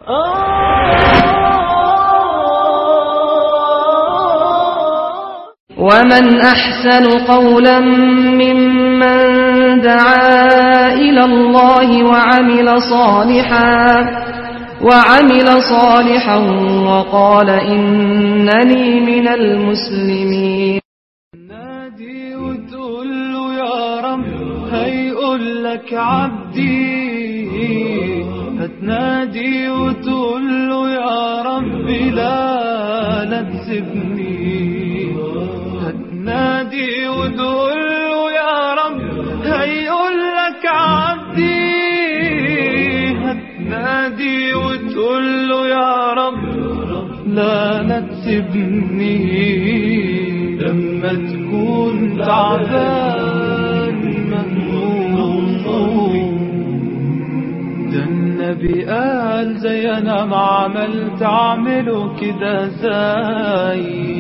ومن أحسن قولا ممن دعا إلى الله وعمل صالحا وعمل صالحا وقال إنني من المسلمين نادي وتقول له يا رب هيقول لك عبدي هتنادي وتقول له يا رب لا لا تسيبني هتنادي وتقول له يا رب هيقول لك عبدي هتنادي وتقول له يا رب لا لا تسيبني لما تكون تعبان مهموم ده النبي قال زي انا ما عملت اعمله كده زي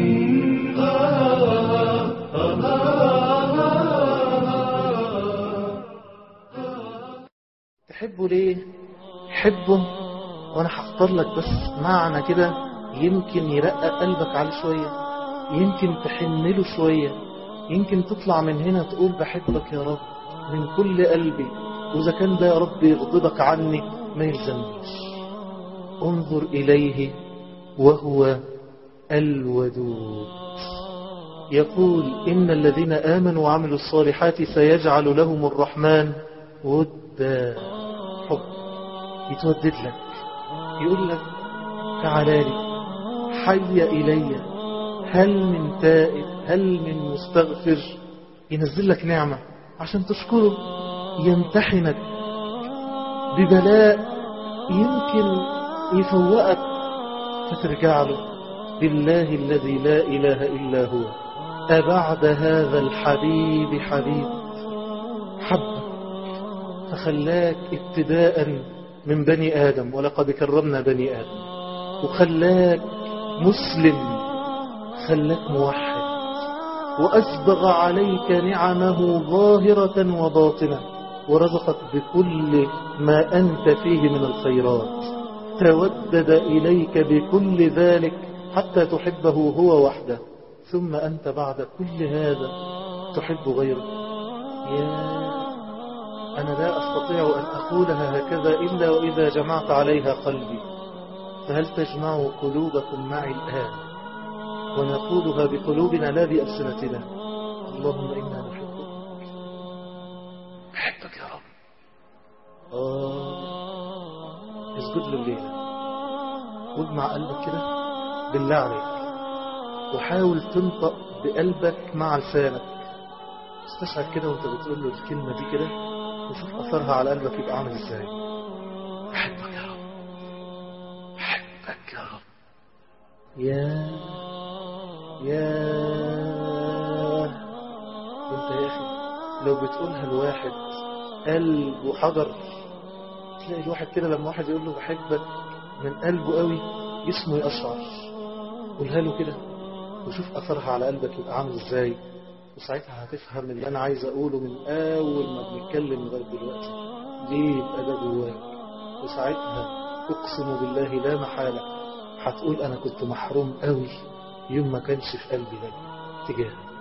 تحبه ليه حبه وانا هختار لك بس معنى كده يمكن يرقق قلبك عليه شوية يمكن تحنله شوية يمكن تطلع من هنا تقول بحبك يا رب من كل قلبي وإذا كان ده يا رب يغضبك عني ما يلزمنيش انظر إليه وهو الودود يقول إن الذين آمنوا وعملوا الصالحات سيجعل لهم الرحمن ودا حب يتودد لك يقول لك تعالى لي حي إلي هل من تائب هل من مستغفر ينزل لك نعمة عشان تشكره يمتحنك ببلاء يمكن يفوقك فترجع له بالله الذي لا إله إلا هو أبعد هذا الحبيب حبيب حبك فخلاك ابتداء من بني آدم ولقد كرمنا بني آدم وخلاك مسلم خلاك موحد وأسبغ عليك نعمه ظاهرة وباطنة ورزقك بكل ما أنت فيه من الخيرات تودد إليك بكل ذلك حتى تحبه هو وحده ثم أنت بعد كل هذا تحب غيره يا أنا لا أستطيع أن أقولها هكذا إلا وإذا جمعت عليها قلبي فهل تجمع قلوبكم معي الآن ونقولها بقلوبنا لا بألسنتنا اللهم إنا نحبك أحبك يا رب آه اسجد له الليلة واجمع قلبك كده بالله عليك وحاول تنطق بقلبك مع لسانك استشعر كده وانت بتقول له الكلمة دي كده وشوف أثرها على قلبك يبقى عامل ازاي أحبك يا رب أحبك يا رب يا يا انت يا أخي لو بتقولها لواحد قلب وحجر تلاقي الواحد كده لما واحد يقول له بحبك من قلبه قوي جسمه يقشعر قولها له كده وشوف أثرها على قلبك يبقى عامل ازاي وساعتها هتفهم اللي أنا عايز أقوله من أول ما بنتكلم لغاية دلوقتي ليه يبقى ده جواك وساعتها أقسم بالله لا محالة هتقول أنا كنت محروم قوي يوم ما كانش في قلبي ده تجاهك